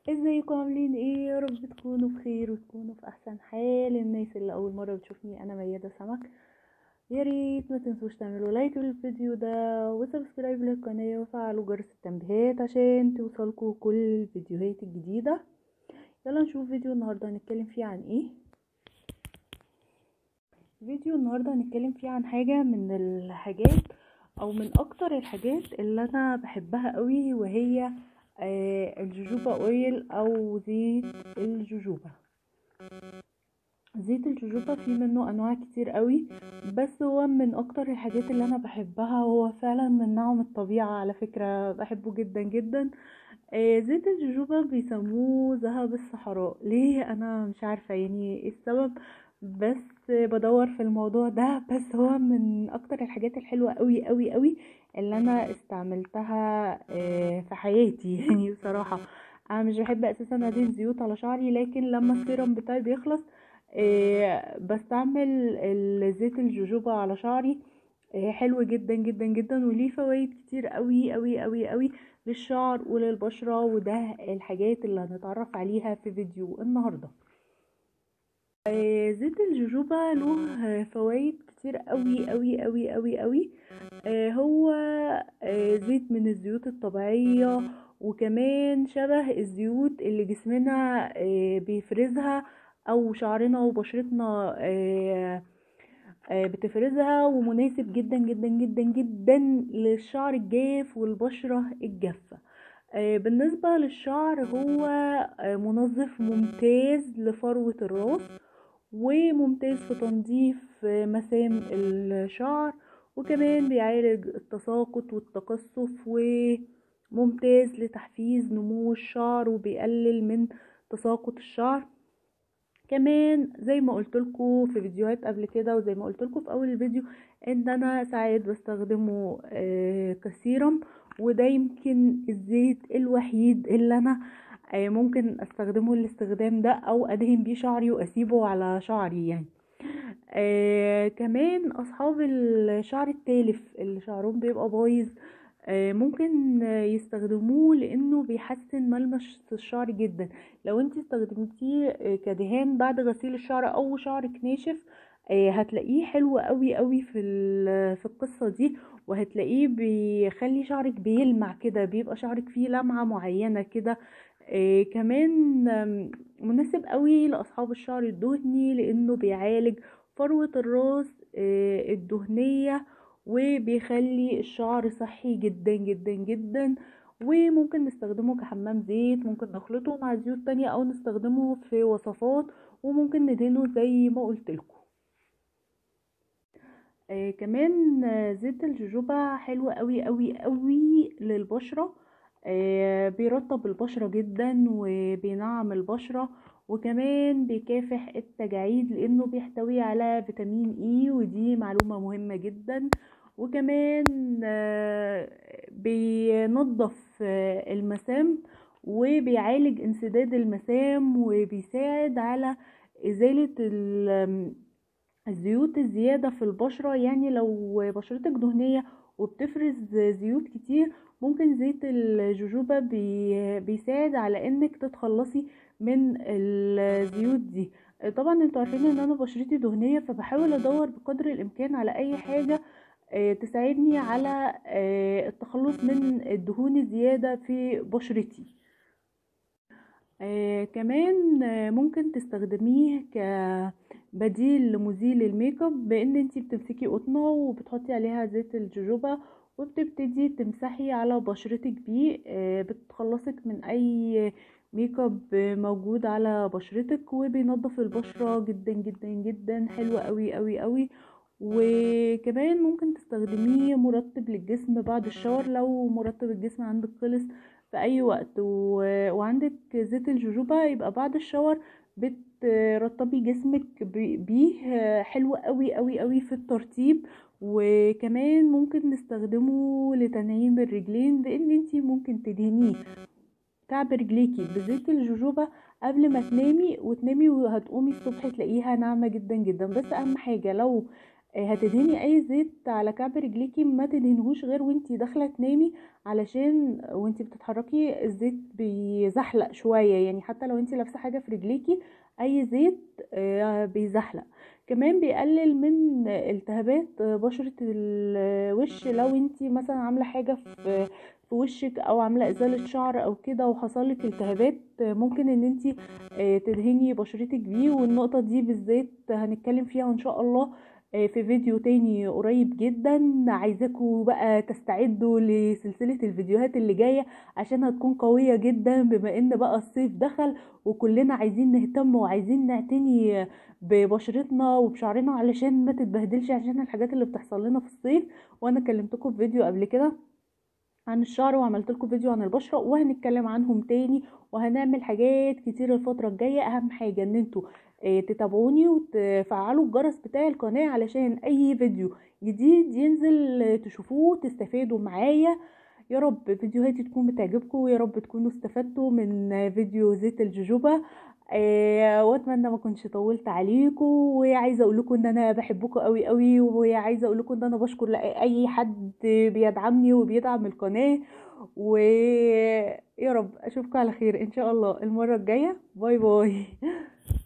ازيكم عاملين ايه يا رب تكونوا بخير وتكونوا في احسن حال الناس اللي اول مره بتشوفني انا ميادة سمك يا ريت ما تنسوش تعملوا لايك للفيديو ده وسبسكرايب للقناه وفعلوا جرس التنبيهات عشان توصلكوا كل الفيديوهات الجديده يلا نشوف فيديو النهارده هنتكلم فيه عن ايه فيديو النهارده هنتكلم فيه عن حاجه من الحاجات او من اكتر الحاجات اللي انا بحبها قوي وهي آه الجوجوبا اويل او زيت الجوجوبا زيت الجوجوبا فيه منه انواع كتير قوي بس هو من اكتر الحاجات اللي انا بحبها هو فعلا من نعم الطبيعة على فكرة بحبه جدا جدا آه زيت الجوجوبا بيسموه ذهب الصحراء ليه انا مش عارفة يعني ايه السبب بس بدور في الموضوع ده بس هو من اكتر الحاجات الحلوة قوي قوي قوي اللي انا استعملتها في حياتي يعني بصراحة انا مش بحب اساسا اضيف زيوت على شعري لكن لما السيرم بتاعي بيخلص بستعمل زيت الجوجوبا على شعري حلو جدا جدا جدا وليه فوائد كتير قوي قوي قوي قوي للشعر وللبشرة وده الحاجات اللي هنتعرف عليها في فيديو النهارده زيت الجوجوبا له فوائد كتير قوي قوي قوي قوي قوي هو زيت من الزيوت الطبيعية وكمان شبه الزيوت اللي جسمنا بيفرزها او شعرنا وبشرتنا بتفرزها ومناسب جدا جدا جدا جدا للشعر الجاف والبشرة الجافة بالنسبة للشعر هو منظف ممتاز لفروة الراس وممتاز في تنظيف مسام الشعر وكمان بيعالج التساقط والتقصف وممتاز لتحفيز نمو الشعر وبيقلل من تساقط الشعر كمان زي ما قلت لكم في فيديوهات قبل كده وزي ما قلت لكم في اول الفيديو ان انا ساعات بستخدمه كسيرم وده يمكن الزيت الوحيد اللي انا ممكن استخدمه الاستخدام ده او ادهن بيه شعري واسيبه على شعري يعني آه كمان اصحاب الشعر التالف اللي شعرهم بيبقى بايظ آه ممكن يستخدموه لانه بيحسن ملمس الشعر جدا لو انت استخدمتيه كدهان بعد غسيل الشعر او شعرك ناشف آه هتلاقيه حلو قوي قوي في في القصه دي وهتلاقيه بيخلي شعرك بيلمع كده بيبقى شعرك فيه لمعه معينه كده آه كمان مناسب قوي لاصحاب الشعر الدهني لانه بيعالج فروة الراس آه الدهنية وبيخلي الشعر صحي جدا جدا جدا وممكن نستخدمه كحمام زيت ممكن نخلطه مع زيوت تانية او نستخدمه في وصفات وممكن ندهنه زي ما قلت لكم آه كمان زيت الجوجوبا حلو قوي قوي قوي للبشره آه بيرطب البشرة جدا وبينعم البشرة وكمان بيكافح التجاعيد لانه بيحتوي على فيتامين اي ودي معلومة مهمة جدا وكمان آه بينظف آه المسام وبيعالج انسداد المسام وبيساعد على ازالة الزيوت الزيادة في البشرة يعني لو بشرتك دهنية وبتفرز زيوت كتير ممكن زيت الجوجوبا بي بيساعد على انك تتخلصي من الزيوت دي طبعا انتوا عارفين ان انا بشرتي دهنيه فبحاول ادور بقدر الامكان على اي حاجه تساعدني على التخلص من الدهون الزياده في بشرتي كمان ممكن تستخدميه كبديل لمزيل الميك اب بان انتي بتمسكي قطنه وبتحطي عليها زيت الجوجوبا وبتبتدي تمسحي على بشرتك بيه بتخلصك من اي ميك اب موجود على بشرتك وبينظف البشره جدا جدا جدا حلو قوي قوي قوي وكمان ممكن تستخدميه مرطب للجسم بعد الشاور لو مرطب الجسم عندك خلص في اي وقت و... وعندك زيت الجوجوبا يبقى بعد الشاور بترطبي جسمك بيه حلو قوي قوي قوي في الترطيب وكمان ممكن نستخدمه لتنعيم الرجلين لان انتي ممكن تدهنيه كعب رجليكي بزيت الجوجوبا قبل ما تنامي وتنامي وهتقومي الصبح تلاقيها ناعمه جدا جدا بس اهم حاجه لو آه، هتدهني اي زيت على كعب رجليكي ما تدهنهوش غير وانتي داخله تنامي علشان وانتي بتتحركي الزيت بيزحلق شويه يعني حتى لو انتي لابسه حاجه في رجليكي اي زيت آه، بيزحلق كمان بيقلل من التهابات بشره الوش لو انتي مثلا عامله حاجه في في وشك او عامله ازاله شعر او كده وحصلك التهابات ممكن ان انتي آه، تدهني بشرتك بيه والنقطه دي بالذات هنتكلم فيها ان شاء الله آه، في فيديو تاني قريب جدا عايزاكم بقى تستعدوا لسلسلة الفيديوهات اللي جاية عشان هتكون قوية جدا بما ان بقى الصيف دخل وكلنا عايزين نهتم وعايزين نعتني ببشرتنا وبشعرنا علشان ما تتبهدلش عشان الحاجات اللي بتحصل لنا في الصيف وانا كلمتكم في فيديو قبل كده عن الشعر وعملت لكم فيديو عن البشره وهنتكلم عنهم تاني وهنعمل حاجات كتير الفتره الجايه اهم حاجه ان انتوا آه، تتابعوني وتفعلوا الجرس بتاع القناه علشان اي فيديو جديد ينزل آه، تشوفوه تستفادوا معايا يا رب فيديوهاتي تكون بتعجبكم ويا رب تكونوا استفدتوا من آه، فيديو زيت الجوجوبا آه، واتمنى ما كنتش طولت عليكم وعايزه اقول لكم ان انا بحبكم قوي قوي وعايزه اقول لكم ان انا بشكر اي حد بيدعمني وبيدعم القناه ويا رب اشوفكم على خير ان شاء الله المره الجايه باي باي